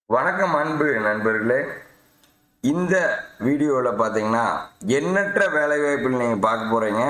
வணக்கம் அன்பு நண்பர்களே இந்த வீடியோவில் பார்த்தீங்கன்னா எண்ணற்ற வேலைவாய்ப்பில் நீங்கள் பார்க்க போகிறீங்க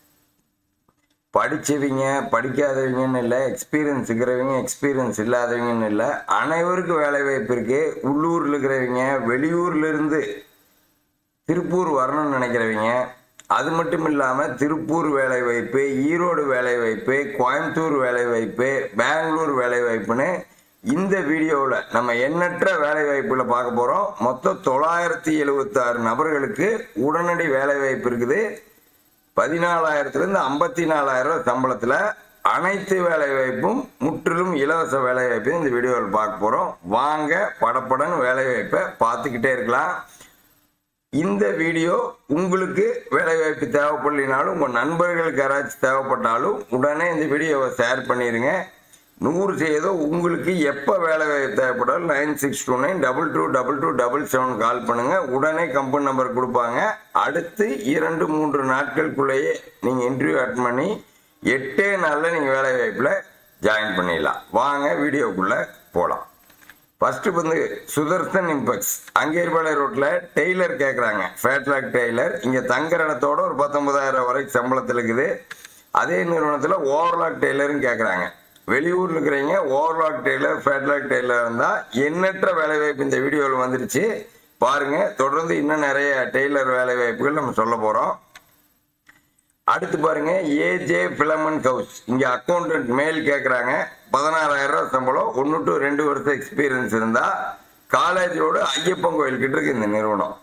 படித்தவங்க படிக்காதவங்கன்னு இல்லை எக்ஸ்பீரியன்ஸ் இருக்கிறவங்க எக்ஸ்பீரியன்ஸ் இல்லாதவங்கன்னு இல்லை அனைவருக்கும் வேலைவாய்ப்பு இருக்குது உள்ளூரில் இருக்கிறவங்க வெளியூர்ல இருந்து திருப்பூர் வரணும்னு நினைக்கிறவங்க அது மட்டும் இல்லாமல் திருப்பூர் வேலைவாய்ப்பு ஈரோடு வேலைவாய்ப்பு கோயம்புத்தூர் வேலைவாய்ப்பு பெங்களூர் வேலைவாய்ப்புன்னு இந்த வீடியோவில் நம்ம எண்ணற்ற வேலைவாய்ப்புகளை பார்க்க போகிறோம் மொத்தம் தொள்ளாயிரத்தி எழுபத்தாறு நபர்களுக்கு உடனடி வேலைவாய்ப்பு இருக்குது பதினாலாயிரத்துலேருந்து ஐம்பத்தி நாலாயிரம் சம்பளத்தில் அனைத்து வேலைவாய்ப்பும் முற்றிலும் இலவச வேலைவாய்ப்பையும் இந்த வீடியோவில் பார்க்க போகிறோம் வாங்க படப்படன்னு வேலைவாய்ப்பை பார்த்துக்கிட்டே இருக்கலாம் இந்த வீடியோ உங்களுக்கு வேலைவாய்ப்பு தேவைப்படலினாலும் உங்கள் நண்பர்களுக்கு யாராச்சும் தேவைப்பட்டாலும் உடனே இந்த வீடியோவை ஷேர் பண்ணிடுங்க நூறு செய்தோ உங்களுக்கு எப்போ வேலைவாய்ப்பு தேவைப்பட்டாலும் nine six two nine double two double two double seven call பண்ணுங்கள் உடனே கம்பெனி நம்பர் கொடுப்பாங்க அடுத்து இரண்டு மூன்று நாட்களுக்குள்ளேயே நீங்கள் இன்டர்வியூ அட்டன் பண்ணி எட்டே நாளில் நீங்கள் வேலைவாய்ப்பில் ஜாயின் பண்ணிடலாம் வாங்க வீடியோக்குள்ளே போகலாம் ஃபர்ஸ்ட் வந்து சுதர்சன் இம்பெக்ஸ் அங்கேர்பாளைய ரோட்டில் டெய்லர் கேட்குறாங்க ஃபேட்லாக் டெய்லர் இங்கே தங்குற இடத்தோட ஒரு பத்தொன்பதாயிரம் வரைக்கும் சம்பளத்தில் இருக்குது அதே நிறுவனத்தில் ஓவர்லாக் டெய்லரும் கேட்குறாங்க வெளியூரில் இருக்கிறவங்க ஓவர்லாக் டெய்லர் ஃபேட்லாக் டெய்லர் இருந்தால் எண்ணற்ற வேலைவாய்ப்பு இந்த வீடியோவில் வந்துருச்சு பாருங்கள் தொடர்ந்து இன்னும் நிறைய டெய்லர் வேலைவாய்ப்புகள் நம்ம சொல்ல போகிறோம் அடுத்து பாருங்க ஏஜே பிலமன் ஹவுஸ் இங்க அக்கௌண்டன்ட் மேல் கேட்குறாங்க பதினாறாயிரம் ரூபாய் சம்பளம் ஒன்று டு ரெண்டு வருஷம் எக்ஸ்பீரியன்ஸ் இருந்தா காலேஜோட ஐயப்பன் கோயில் கிட்ட இருக்கு இந்த நிறுவனம்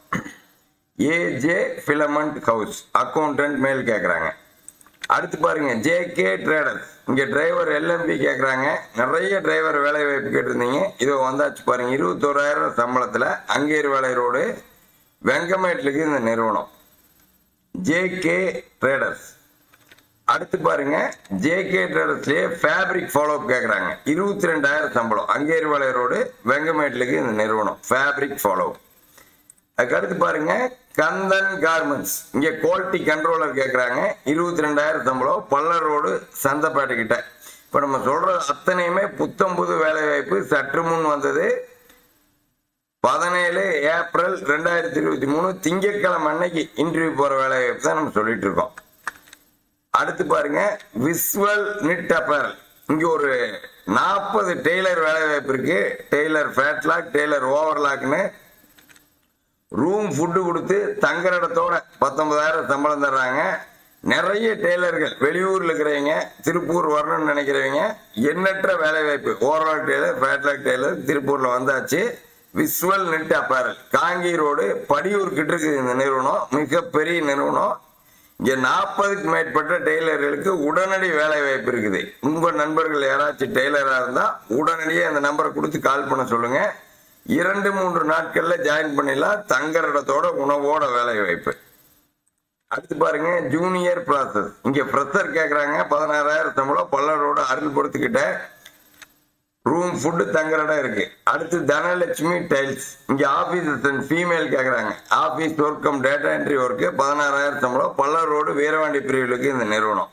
AJ filament house accountant male கேட்குறாங்க அடுத்து பாருங்க ஜேகே ட்ரேடர்ஸ் இங்க டிரைவர் எல்எம்பி கேட்குறாங்க நிறைய டிரைவர் வேலை வாய்ப்பு கேட்டிருந்தீங்க இதோ வந்தாச்சு பாருங்க இருபத்தோராயிரம் சம்பளத்தில் அங்கேர் வேலை ரோடு வெங்கமேட்லுக்கு இந்த நிறுவனம் ஜேகே ட்ரேடர்ஸ் அடுத்து பாருங்க ஜேகே ட்ரேடர்ஸ்லயே ஃபேப்ரிக் ஃபாலோ கேட்குறாங்க இருபத்தி ரெண்டாயிரம் சம்பளம் அங்கேரிவாலை ரோடு வெங்கமேட்லுக்கு இந்த நிறுவனம் ஃபேப்ரிக் ஃபாலோ அதுக்கு அடுத்து பாருங்க கந்தன் கார்மெண்ட்ஸ் இங்க குவாலிட்டி கண்ட்ரோலர் கேட்குறாங்க இருபத்தி ரெண்டாயிரம் சம்பளம் பல்லர் ரோடு சந்தைப்பேட்டை கிட்ட இப்போ நம்ம சொல்ற அத்தனையுமே புத்தம் புது வேலை வாய்ப்பு சற்று முன் வந்தது பதினேழு ஏப்ரல் ரெண்டாயிரத்தி இருபத்தி மூணு திங்கட்கிழமை அன்னைக்கு இன்டர்வியூ போற வேலையை தான் நம்ம சொல்லிட்டு இருக்கோம் அடுத்து பாருங்க விஸ்வல் நிட் அப்பேரல் இங்க ஒரு நாற்பது டெய்லர் வேலை வாய்ப்பு இருக்கு டெய்லர் ஃபேட்லாக் டெய்லர் ஓவர்லாக்னு ரூம் ஃபுட்டு கொடுத்து தங்குற இடத்தோட பத்தொன்பதாயிரம் சம்பளம் தர்றாங்க நிறைய டெய்லர்கள் வெளியூர்ல இருக்கிறவங்க திருப்பூர் வரணும்னு நினைக்கிறவங்க எண்ணற்ற வேலை வாய்ப்பு ஓவரால் டெய்லர் ஃபேட்லாக் டெய்லர் திருப்பூர்ல வந்தாச்சு விஸ்வல் நெட் அப்பேரல் காங்கி ரோடு படியூர் கிட்ட இருக்குது இந்த நிறுவனம் மிகப்பெரிய நிறுவனம் இங்க நாற்பதுக்கு மேற்பட்ட டெய்லர்களுக்கு உடனடி வேலை வாய்ப்பு இருக்குது உங்க நண்பர்கள் யாராச்சும் டெய்லரா இருந்தா உடனடியே அந்த நம்பரை கொடுத்து கால் பண்ண சொல்லுங்க இரண்டு மூன்று நாட்கள்ல ஜாயின் பண்ணிடலாம் தங்குற இடத்தோட உணவோட வேலை வாய்ப்பு அடுத்து பாருங்க ஜூனியர் ப்ராசஸ் இங்க ஃப்ரெஷர் கேக்குறாங்க பதினாறாயிரம் சம்பளம் பல்லரோட அருள் பொறுத்துக்கிட்ட ரூம் ஃபுட்டு தங்குற இடம் இருக்கு அடுத்து தனலட்சுமி டைல்ஸ் இங்க ஆபீஸ் ஃபீமேல் கேக்குறாங்க office work cum data entry work பதினாறாயிரம் சம்பளம் பல்லர் ரோடு வீரவாண்டி பிரிவுகளுக்கு இந்த நிறுவனம்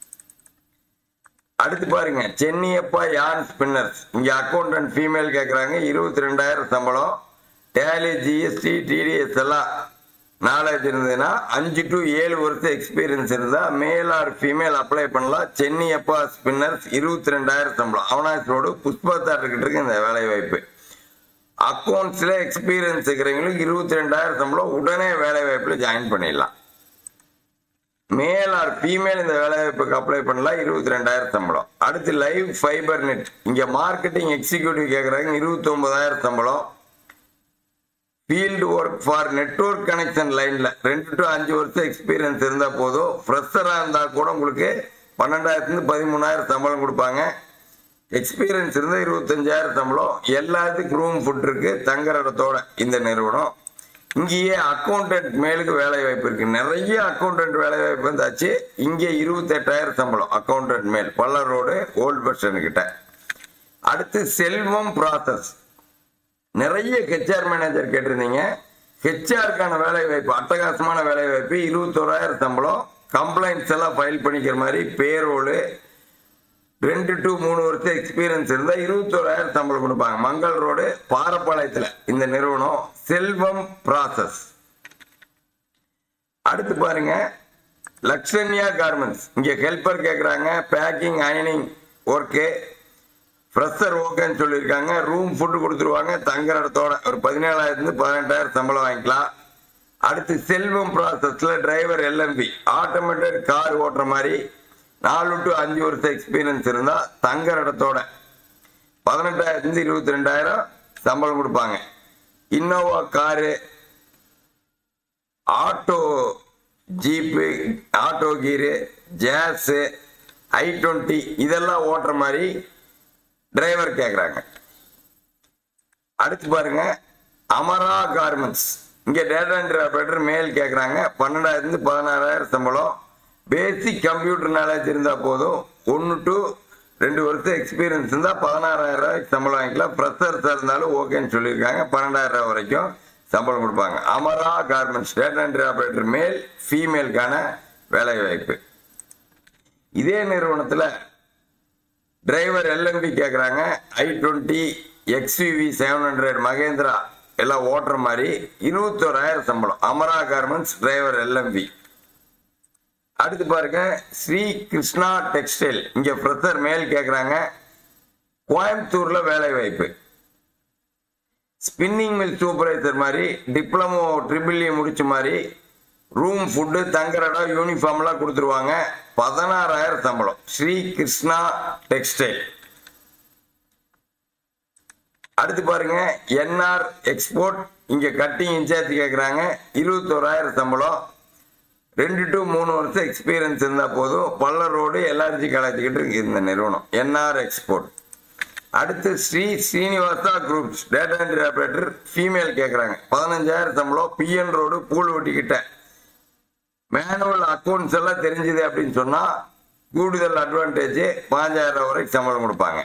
அடுத்து பாருங்க சென்னியப்பா யான் ஸ்பின்னர்ஸ் இங்க அக்கௌண்டன்ட் ஃபீமேல் கேக்குறாங்க இருபத்தி ரெண்டாயிரம் சம்பளம் டேலி ஜிஎஸ்டி டிடிஎஸ் எல்லாம் நாலேஜ் இருந்ததுன்னா அஞ்சு டு ஏழு வருஷம் எக்ஸ்பீரியன்ஸ் இருந்தா மேல் ஆர் ஃபீமேல் அப்ளை பண்ணலாம் சென்னியப்பா ஸ்பின்னர்ஸ் இருபத்தி ரெண்டாயிரம் சம்பளம் அவனாசி ரோடு புஷ்பா தாட்டுக்கிட்டு இருக்கு இந்த வேலை வாய்ப்பு அக்கௌண்ட்ஸ்ல எக்ஸ்பீரியன்ஸ் இருக்கிறவங்களுக்கு இருபத்தி ரெண்டாயிரம் சம்பளம் உடனே வேலை வாய்ப்புல ஜாயின் பண்ணிடலாம் மேல் ஆர் ஃபீமேல் இந்த வேலைவாய்ப்புக்கு அப்ளை பண்ணலாம் இருபத்தி ரெண்டாயிரம் சம்பளம் அடுத்து லைவ் ஃபைபர் நெட் இங்க மார்க்கெட்டிங் எக்ஸிக்யூட்டிவ் கேட்குறாங்க இருபத்தி ஒன்பதாயிரம் சம்பளம் field work for network connection லைன்ல ரெண்டு டு அஞ்சு வருஷம் எக்ஸ்பீரியன்ஸ் இருந்தா போதும் ஃப்ரெஷரா இருந்தா கூட உங்களுக்கு பன்னெண்டாயிரத்துலேருந்து பதிமூணாயிரம் சம்பளம் கொடுப்பாங்க எக்ஸ்பீரியன்ஸ் இருந்தால் இருபத்தஞ்சாயிரம் சம்பளம் எல்லாத்துக்கும் ரூம் ஃபுட் இருக்கு தங்குற இடத்தோட இந்த நிறுவனம் இங்கேயே அக்கௌண்டன்ட் மேலுக்கு வேலை வாய்ப்பு இருக்கு நிறைய அக்கௌண்டன்ட் வேலை வாய்ப்பு வந்தாச்சு இங்கே இருபத்தி எட்டாயிரம் சம்பளம் அக்கௌண்டன்ட் மேல் பல்லர் ரோடு ஓல்ட் பஸ் ஸ்டாண்ட் கிட்ட அடுத்து செல்வம் ப்ராசஸ் நிறைய ஹெச்ஆர் மேனேஜர் கேட்டிருந்தீங்க ஹெச்ஆருக்கான வேலை வாய்ப்பு அட்டகாசமான வேலை வாய்ப்பு இருபத்தோராயிரம் சம்பளம் கம்ப்ளைண்ட்ஸ் எல்லாம் ஃபைல் பண்ணிக்கிற மாதிரி பேரோலு ரெண்டு டு மூணு வருஷம் எக்ஸ்பீரியன்ஸ் இருந்தால் இருபத்தோராயிரம் சம்பளம் கொடுப்பாங்க மங்கள் ரோடு பாரப்பாளையத்தில் இந்த நிறுவனம் செல்வம் ப்ராசஸ் அடுத்து பாருங்க லக்ஷன்யா கார்மெண்ட்ஸ் இங்க ஹெல்ப்பர் கேட்குறாங்க பேக்கிங் அயனிங் ஒர்க்கு ஃப்ரெஷர் ஓகேன்னு சொல்லியிருக்காங்க ரூம் ஃபுட்டு கொடுத்துருவாங்க தங்குற இடத்தோட ஒரு பதினேழாயிரத்துலேருந்து பதினெட்டாயிரம் சம்பளம் வாங்கிக்கலாம் அடுத்து செல்வம் ப்ராசஸில் டிரைவர் எல்எம்பி ஆட்டோமேட்டட் கார் ஓட்டுற மாதிரி நாலு டு அஞ்சு வருஷம் எக்ஸ்பீரியன்ஸ் இருந்தால் தங்குற இடத்தோட பதினெட்டாயிரத்துலேருந்து இருபத்தி ரெண்டாயிரம் சம்பளம் கொடுப்பாங்க Innova car auto jeep auto gear ஜேஸு ஐ டுவெண்ட்டி இதெல்லாம் ஓட்டுற மாதிரி டிரைவர் கேட்குறாங்க அடுத்து பாருங்க அமரா கார்மெண்ட்ஸ் இங்கே டேட்டா என்ட்ரி ஆப்ரேட்டர் மேல் கேட்குறாங்க பன்னெண்டாயிரத்து பதினாறாயிரம் சம்பளம் பேசிக் கம்ப்யூட்டர் நாலேஜ் இருந்தால் போதும் ஒன்று டு ரெண்டு வருஷம் எக்ஸ்பீரியன்ஸ் இருந்தால் பதினாறாயிரம் ரூபாய்க்கு சம்பளம் வாங்கிக்கலாம் ப்ரெஷர்ஸாக இருந்தாலும் ஓகேன்னு சொல்லியிருக்காங்க பன்னெண்டாயிரம் ரூபாய் வரைக்கும் சம்பளம் கொடுப்பாங்க Amara garments data entry operator male ஃபீமேலுக்கான வேலை வாய்ப்பு இதே நிறுவனத்தில் டிரைவர் எல்எம்பி கேட்குறாங்க I twenty X U V seven hundred Mahindra எல்லாம் ஓட்டுற மாதிரி இருபத்தோராயிரம் சம்பளம் அமரா கார்மெண்ட்ஸ் டிரைவர் எல்எம்பி அடுத்து பாருங்க ஸ்ரீ கிருஷ்ணா டெக்ஸ்டைல் இங்க பிரஷர் மேல் கேட்குறாங்க கோயம்புத்தூர்ல வேலை வாய்ப்பு ஸ்பின்னிங் மில் சூப்பர்வைசர் மாதிரி டிப்ளமோ ட்ரிபிள் இ முடிச்ச மாதிரி ரூம் ஃபுட்டு தங்குற இடம் யூனிஃபார்ம்லாம் கொடுத்துருவாங்க பதினாறாயிரம் சம்பளம் ஸ்ரீ கிருஷ்ணா டெக்ஸ்டைல் அடுத்து பாருங்க என்ஆர் எக்ஸ்போர்ட் இங்க கட்டிங் இன்சார்ஜ் கேட்குறாங்க இருபத்தோராயிரம் சம்பளம் ரெண்டு டு மூணு வருஷம் எக்ஸ்பீரியன்ஸ் இருந்தால் போதும் பல்ல ரோடு எல்ஆர்ஜி கலாச்சிக்கிட்டு இருக்கு இந்த நிறுவனம் என்ஆர் எக்ஸ்போர்ட் அடுத்து Sri Srinivasa groups data entry operator female கேட்குறாங்க பதினஞ்சாயிரம் சம்பளம் பிஎன் ரோடு பூல் ஒட்டிக்கிட்ட மேனுவல் அக்கௌண்ட்ஸ் எல்லாம் தெரிஞ்சுது அப்படின்னு சொன்னால் கூடுதல் அட்வான்டேஜ் பாஞ்சாயிரம் வரைக்கும் சம்பளம் கொடுப்பாங்க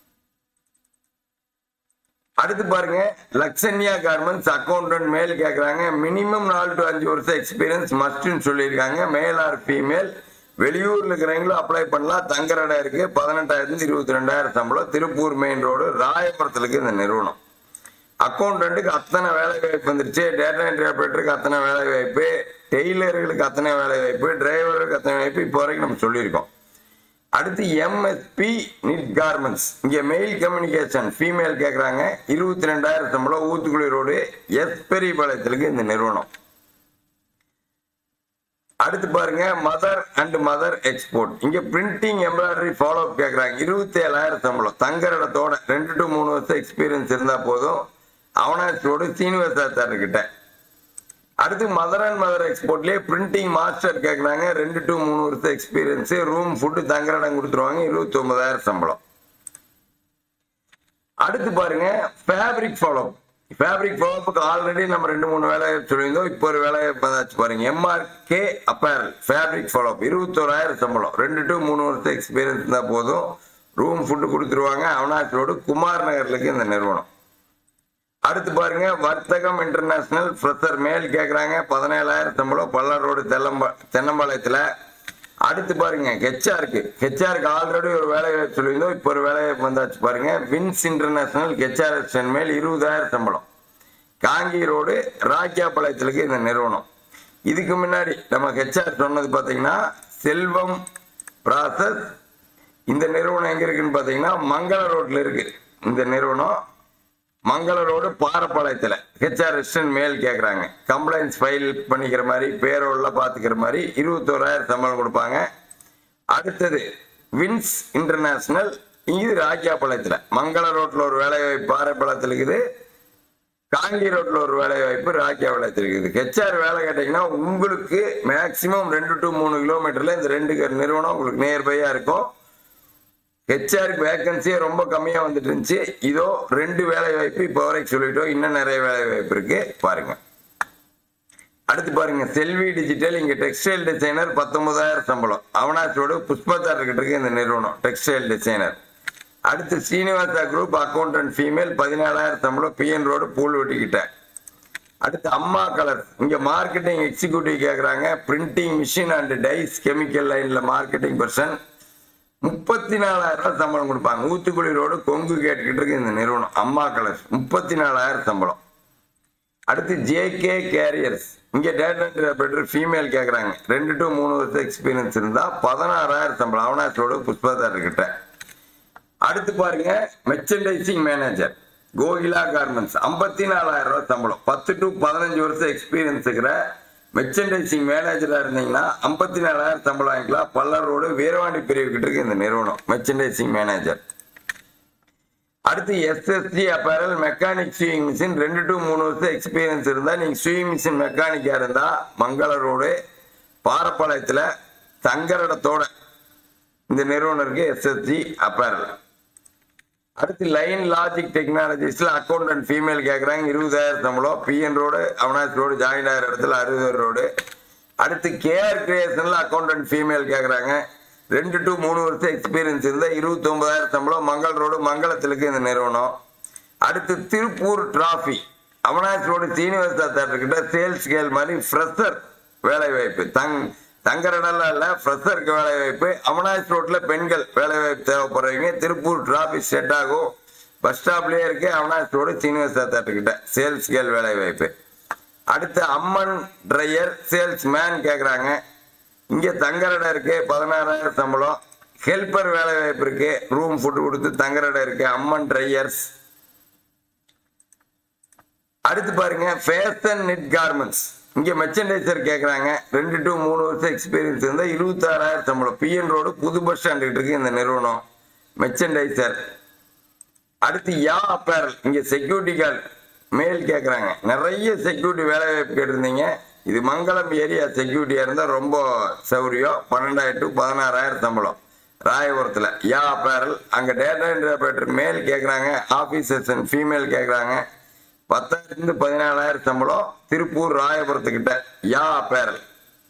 அடுத்து பாருங்க லக்ஷன்யா கார்மெண்ட்ஸ் அக்கௌண்டன்ட் மேல் கேட்குறாங்க மினிமம் நாலு டு அஞ்சு வருஷம் எக்ஸ்பீரியன்ஸ் மஸ்ட்னு சொல்லியிருக்காங்க மேல் ஆர் ஃபீமேல் வெளியூர்ல இருக்கிறவங்களும் அப்ளை பண்ணலாம் தங்குற இடம் இருக்கு பதினெட்டாயிரத்து இருபத்தி ரெண்டாயிரம் சம்பளம் திருப்பூர் மெயின் ரோடு ராயபுரத்தில் இருக்கு இந்த நிறுவனம் அக்கௌண்டன்ட்டுக்கு அத்தனை வேலை வாய்ப்பு வந்துருச்சு டேட்டா என்ட்ரி ஆப்ரேட்டருக்கு அத்தனை வேலை வாய்ப்பு டெய்லர்களுக்கு அத்தனை வேலை வாய்ப்பு டிரைவருக்கு அத்தனை வாய்ப்பு இப்போ வரைக்கும் நம்ம சொல்லியிருக்கோம் அடுத்து எம்எஸ்பி நிட் கார்மெண்ட்ஸ் இங்கே மெயில் கம்யூனிகேஷன் ஃபீமேல் கேட்குறாங்க இருபத்தி ரெண்டாயிரம் சம்பளம் ஊத்துக்குழி ரோடு எஸ் பெரியபாளையத்திற்கு இந்த நிறுவனம் அடுத்து பாருங்க மதர் அண்ட் மதர் எக்ஸ்போர்ட் இங்க பிரிண்டிங் எம்ப்ராய்டரி ஃபாலோ அப் கேட்குறாங்க இருபத்தி ஏழாயிரம் சம்பளம் தங்குற இடத்தோட ரெண்டு டு மூணு வருஷம் எக்ஸ்பீரியன்ஸ் இருந்தா போதும் அவனாஸ் ரோடு சீனிவாசாச்சார் கிட்ட அடுத்து மதர் அண்ட் மதர் எக்ஸ்போர்ட்லயே பிரிண்டிங் மாஸ்டர் கேட்குறாங்க ரெண்டு டு மூணு வருஷம் எக்ஸ்பீரியன்ஸ் ரூம் ஃபுட்டு தங்குற இடம் கொடுத்துருவாங்க இருபத்தி ஒன்பதாயிரம் சம்பளம் அடுத்து பாருங்க ஃபேப்ரிக் ஃபாலோ ஃபேப்ரிக் ஃபாலோப்புக்கு ஆல்ரெடி நம்ம ரெண்டு மூணு வேலை சொல்லியிருந்தோம் இப்போ ஒரு வேலை பார்த்தாச்சு பாருங்க எம்ஆர்கே அப்பேரல் ஃபேப்ரிக் ஃபாலோ இருபத்தோராயிரம் சம்பளம் ரெண்டு டு மூணு வருஷம் எக்ஸ்பீரியன்ஸ் இருந்தால் போதும் ரூம் ஃபுட்டு கொடுத்துருவாங்க அவனாஸ் ரோடு குமார் நகர்லுக்கு இந்த நிறுவனம் அடுத்து பாருங்க வர்த்தகம் இன்டர்நேஷனல் ஃப்ரெஷர் மேல் கேட்குறாங்க பதினேழாயிரம் சம்பளம் பல்லர் ரோடு தெல்லம்பா தென்னம்பாளையத்தில் அடுத்து பாருங்க ஹெச்ஆருக்கு ஹெச்ஆருக்கு ஆல்ரெடி ஒரு வேலை வாய்ப்பு சொல்லியிருந்தோம் இப்போ ஒரு வேலை வாய்ப்பு வந்தாச்சு பாருங்க வின்ஸ் இன்டர்நேஷனல் ஹெச்ஆர் மேல் இருபதாயிரம் சம்பளம் காங்கி ரோடு ராக்கியாபாளையத்திற்கு இந்த நிறுவனம் இதுக்கு முன்னாடி நம்ம ஹெச்ஆர் சொன்னது பார்த்தீங்கன்னா செல்வம் ப்ராசஸ் இந்த நிறுவனம் எங்க இருக்குன்னு பார்த்தீங்கன்னா மங்கள ரோட்ல இருக்கு இந்த நிறுவனம் மங்கள ரோடு பாரப்பாளையத்தில் ஹெச்ஆர் ரெஸ்டன் மேல் கேட்குறாங்க கம்ப்ளைண்ட்ஸ் ஃபைல் பண்ணிக்கிற மாதிரி பேரோல்லாம் பார்த்துக்கிற மாதிரி இருபத்தோராயிரம் சம்பளம் கொடுப்பாங்க அடுத்தது வின்ஸ் இன்டர்நேஷனல் இது ராக்கியாபாளையத்தில் மங்கள ரோட்டில் ஒரு வேலை வாய்ப்பு பாரப்பாளையத்தில் இருக்குது காங்கி ரோட்ல ஒரு வேலை வாய்ப்பு ராக்கியாபாளையத்தில் இருக்குது ஹெச்ஆர் வேலை கேட்டீங்கன்னா உங்களுக்கு மேக்சிமம் ரெண்டு டு மூணு கிலோமீட்டர்ல இந்த ரெண்டு நிறுவனம் உங்களுக்கு நியர்பையா இருக்கும் ஹெச்ஆருக்கு வேகன்சியே ரொம்ப கம்மியாக வந்துட்டு இருந்துச்சு இதோ ரெண்டு வேலை வாய்ப்பு இப்போ வரைக்கும் சொல்லிட்டோம் இன்னும் நிறைய வேலை வாய்ப்பு இருக்கு பாருங்க அடுத்து பாருங்க செல்வி டிஜிட்டல் இங்க டெக்ஸ்டைல் டிசைனர் பத்தொன்பதாயிரம் சம்பளம் அவனாச்சோடு புஷ்பத்தார் கிட்ட இருக்கு இந்த நிறுவனம் டெக்ஸ்டைல் டிசைனர் அடுத்து ஸ்ரீனிவாசா குரூப் அக்கௌண்டன்ட் ஃபீமேல் பதினாலாயிரம் சம்பளம் பிஎன் ரோடு பூல் வெட்டிக்கிட்ட அடுத்து அம்மா கலர் இங்க மார்க்கெட்டிங் எக்ஸிக்யூட்டிவ் கேக்குறாங்க printing machine and dyes chemical லைன்ல மார்க்கெட்டிங் பர்சன் முப்பத்தி நாலாயிரம் ரூபாய் சம்பளம் கொடுப்பாங்க ஊத்துக்குழி ரோடு கொங்கு கேட்டுக்கிட்டு இருக்கு இந்த நிறுவனம் அம்மா கலர்ஸ் முப்பத்தி நாலாயிரம் சம்பளம் அடுத்து ஜேகே கேரியர்ஸ் இங்க டேட்டா ஆபரேட்டர் ஃபீமேல் கேக்குறாங்க ரெண்டு டு மூணு வருஷம் எக்ஸ்பீரியன்ஸ் இருந்தா பதினாறாயிரம் சம்பளம் அவனாஸ் ரோடு புஷ்பதார் கிட்ட அடுத்து பாருங்க மெர்ச்சன்டைசிங் மேனேஜர் கோகிலா கார்மெண்ட்ஸ் ஐம்பத்தி நாலாயிரம் ரூபாய் சம்பளம் பத்து டு பதினஞ்சு வருஷம் எக்ஸ்பீரியன்ஸ் இருக்கிற மெர்ச்சன்டைசிங் மேனேஜரா இருந்தீங்கன்னா ஐம்பத்தி நாலாயிரம் சம்பளம் வாங்கிக்கலாம் பல்லர் ரோடு வீரவாண்டி பிரிவு கிட்ட இருக்கு இந்த நிறுவனம் மெர்ச்சன்டைசிங் மேனேஜர் அடுத்து S S T apparel mechanic swing machine ரெண்டு டு மூணு வருஷம் எக்ஸ்பீரியன்ஸ் இருந்தா நீங்க ஸ்விங் மிஷின் மெக்கானிக்கா இருந்தா மங்கள ரோடு பாரப்பாளையத்துல தங்கரடத்தோட இந்த நிறுவனம் இருக்கு எஸ்எஸ்டி அப்பேரல் அடுத்து லைன் லாஜிக் டெக்னாலஜிஸ்ல அக்கௌண்டன்ட் ஃபீமேல் கேட்குறாங்க இருபதாயிரம் சம்பளம் P N road Avanashi road join ஆகிற இடத்துல அறுபதாயிரம் ரோடு அடுத்து கேஆர் கிரியேஷன்ல அக்கௌண்டன்ட் ஃபீமேல் கேட்குறாங்க ரெண்டு டு மூணு வருஷம் எக்ஸ்பீரியன்ஸ் இருந்தால் இருபத்தி ஒன்பதாயிரம் சம்பளம் மங்கள் ரோடு மங்களத்திலுக்கு இந்த நிறுவனம் அடுத்து திருப்பூர் டிராஃபி அவனாஸ் ரோடு சீனிவாசா தேட்டர்கிட்ட சேல்ஸ் ஸ்கேல் மாதிரி ஃப்ரெஷர் வேலை வாய்ப்பு தங் தங்கரடெல்லாம் இல்லை ஃப்ரெஷருக்கு வேலை வாய்ப்பு அவனாஸ் ரோட்ல பெண்கள் வேலை வாய்ப்பு தேவைப்படுறவங்க திருப்பூர் டிராஃபிக் செட் ஆகும் பஸ் ஸ்டாப்லயே இருக்கு அவனாஸ் ரோடு சீனிவாசா தேட்டர்கிட்ட சேல்ஸ் ஸ்கேல் வேலை வாய்ப்பு அடுத்து அம்மன் ட்ரையர் சேல்ஸ் மேன் கேட்குறாங்க இங்கே தங்கரடை இருக்கு பதினாறாயிரம் சம்பளம் ஹெல்ப்பர் வேலை வாய்ப்பு இருக்கு ரூம் ஃபுட் கொடுத்து தங்கரடை இருக்கு அம்மன் ட்ரையர்ஸ் அடுத்து பாருங்க ஃபேஷன் நெட் கார்மெண்ட்ஸ் இங்க மெர்ச்சன்டைசர் கேக்குறாங்க ரெண்டு டு மூணு வருஷம் எக்ஸ்பீரியன்ஸ் இருந்தா இருபத்தாறாயிரம் சம்பளம் பிஎன் ரோடு புது பஸ் ஸ்டாண்ட் இருக்கு இந்த நிறுவனம் மெர்ச்சன்டைசர் அடுத்து யா அப்பேரல் இங்க செக்யூரிட்டி கார்டு மேல் கேக்குறாங்க நிறைய செக்யூரிட்டி வேலை வாய்ப்பு கேட்டிருந்தீங்க இது மங்களம் ஏரியா செக்யூரிட்டியா இருந்தா ரொம்ப சௌரியம் பன்னெண்டாயிரம் டு பதினாறாயிரம் சம்பளம் ராயபுரத்துல யா அப்பேரல் அங்க டேட்டா என்ட்ரி ஆபரேட்டர் மேல் கேக்குறாங்க ஆபீசர்ஸ் அண்ட் ஃபீமேல் கேக்குறாங்க பத்தாயிரத்து பதினாலாயிரம் சம்பளம் திருப்பூர் ராயபுரத்துக்கிட்ட யா அப்பேரல்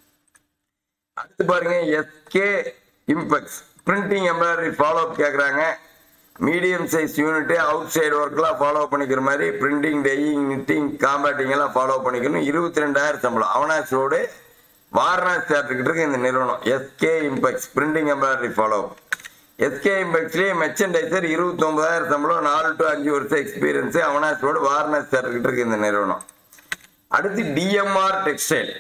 அடுத்து பாருங்க S K impex printing embroidery follow up கேட்குறாங்க medium size unit outside ஒர்க்லாம் ஃபாலோ பண்ணிக்கிற மாதிரி பிரிண்டிங் டெய்யிங் நிட்டிங் காம்பேட்டிங் எல்லாம் ஃபாலோ பண்ணிக்கணும் இருபத்தி ரெண்டாயிரம் சம்பளம் அவனாஸ் ரோடு வாரணாசி தேட்டர்கிட்ட இருக்கு இந்த நிறுவனம் S K impex printing embroidery follow S K இம்பெக்ஸ்லேயே மெர்ச்சன்டைசர் இருபத்தி ஒன்பதாயிரம் சம்பளம் நாலு டு அஞ்சு வருஷம் எக்ஸ்பீரியன்ஸ் அவனாஸ் ரோடு வாரணாசி தேட்டர்கிட்ட இருக்கு இந்த நிறுவனம் அடுத்து டிஎம்ஆர் டெக்ஸ்டைல்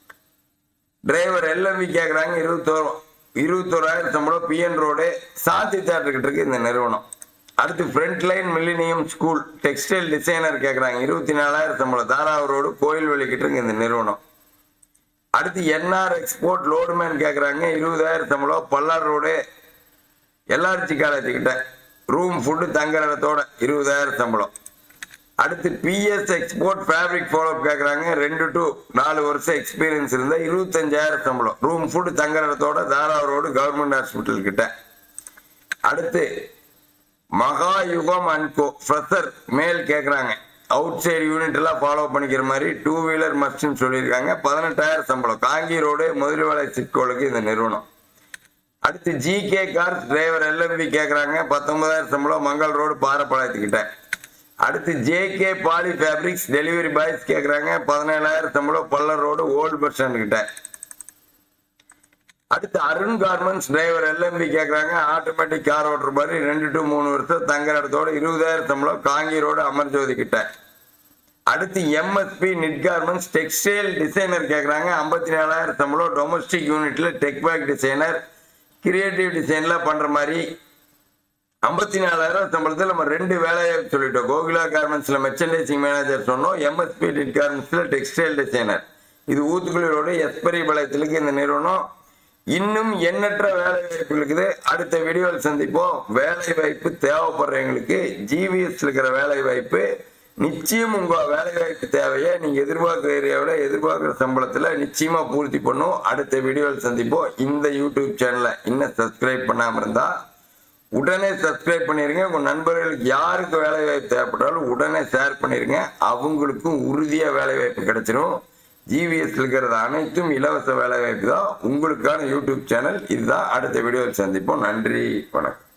டிரைவர் எல்எம்பி கேட்குறாங்க இருபத்தோரு இருபத்தோராயிரம் சம்பளம் பிஎன் ரோடு சாந்தி தேட்டர்கிட்ட இருக்கு இந்த நிறுவனம் அடுத்து front line millennium school textile designer கேட்குறாங்க இருபத்தி நாலாயிரம் சம்பளம் தாராவூர் ரோடு கோயில்வெளி கிட்ட இருக்கு இந்த நிறுவனம் அடுத்து என்ஆர் எக்ஸ்போர்ட் லோடுமேன் கேட்குறாங்க இருபதாயிரம் சம்பளம் பல்லார் ரோடு எல்ஆர்ஜி காலேஜ் கிட்ட ரூம் ஃபுட்டு தங்குற இடத்தோட இருபதாயிரம் சம்பளம் அடுத்து பிஎஸ் எக்ஸ்போர்ட் ஃபேப்ரிக் ஃபாலோ கேட்குறாங்க ரெண்டு டு நாலு வருஷம் எக்ஸ்பீரியன்ஸ் இருந்தால் இருபத்தஞ்சாயிரம் சம்பளம் ரூம் ஃபுட்டு தங்குற இடத்தோட தாராவூர் ரோடு கவர்மெண்ட் ஹாஸ்பிட்டல் கிட்ட அடுத்து மகா யுகம் அண்ட் கோ ஃப்ரெஷர் மேல் கேட்குறாங்க அவுட் சைடு யூனிட் எல்லாம் ஃபாலோ பண்ணிக்கிற மாதிரி டூ வீலர் மஸ்ட்னு சொல்லியிருக்காங்க பதினெட்டாயிரம் சம்பளம் காங்கி ரோடு முதலிவாளை சிக்கோளுக்கு இந்த நிறுவனம் அடுத்து ஜிகே கார்ஸ் டிரைவர் எல்எம்பி கேட்குறாங்க பத்தொன்பதாயிரம் சம்பளம் மங்கள் ரோடு பாரப்பாளையத்துக்கிட்ட அடுத்து J K poly fabrics delivery boys கேட்குறாங்க பதினேழாயிரம் சம்பளம் பல்லர் ரோடு ஓல்டு பஸ் ஸ்டாண்ட் கிட்ட அடுத்து அருண் கார்மெண்ட்ஸ் டிரைவர் எல்எம்பி கேட்குறாங்க ஆட்டோமேட்டிக் கார் ஓட்டுற மாதிரி ரெண்டு டு மூணு வருஷம் தங்குற இடத்தோட இருபதாயிரம் சம்பளம் காங்கி ரோடு அமர்ஜோதி கிட்ட அடுத்து M S P knit garments textile designer கேட்குறாங்க ஐம்பத்தி நாலாயிரம் சம்பளம் டொமஸ்டிக் யூனிட்ல டெக் பேக் டிசைனர் கிரியேட்டிவ் டிசைன்ல பண்ற மாதிரி ஐம்பத்தி நாலாயிரம் சம்பளத்தில் நம்ம ரெண்டு வேலையை சொல்லிட்டோம் கோகுலா கார்மெண்ட்ஸ்ல மெர்ச்சன்டைசிங் மேனேஜர் சொன்னோம் எம்எஸ்பி நிட் கார்மெண்ட்ஸ்ல டெக்ஸ்டைல் டிசைனர் இது ஊத்துக்குளியோட எஸ்பரி பாளையத்திலுக்கு இந்த நிறுவனம் இன்னும் எண்ணற்ற வேலை வாய்ப்பு இருக்குது அடுத்த வீடியோவில் சந்திப்போம் வேலை வாய்ப்பு தேவைப்படுறவங்களுக்கு ஜிவிஎஸ் இருக்கிற வேலை வாய்ப்பு நிச்சயம் உங்க வேலை வாய்ப்பு தேவையை நீங்க எதிர்பார்க்குற ஏரியாவில் எதிர்பார்க்குற சம்பளத்துல நிச்சயமா பூர்த்தி பண்ணும் அடுத்த வீடியோவில் சந்திப்போம் இந்த யூடியூப் சேனலை இன்னும் சப்ஸ்கிரைப் பண்ணாம இருந்தா உடனே சப்ஸ்கிரைப் பண்ணிருங்க உங்க நண்பர்களுக்கு யாருக்கு வேலை வாய்ப்பு தேவைப்பட்டாலும் உடனே ஷேர் பண்ணிருங்க அவங்களுக்கும் உறுதியா வேலை வாய்ப்பு கிடைச்சிரும் ஜிவிஎஸ் இருக்கிறது அனைத்தும் இலவச வேலை வாய்ப்பு தான் உங்களுக்கான யூடியூப் சேனல் இதுதான் அடுத்த வீடியோவில் சந்திப்போம் நன்றி வணக்கம்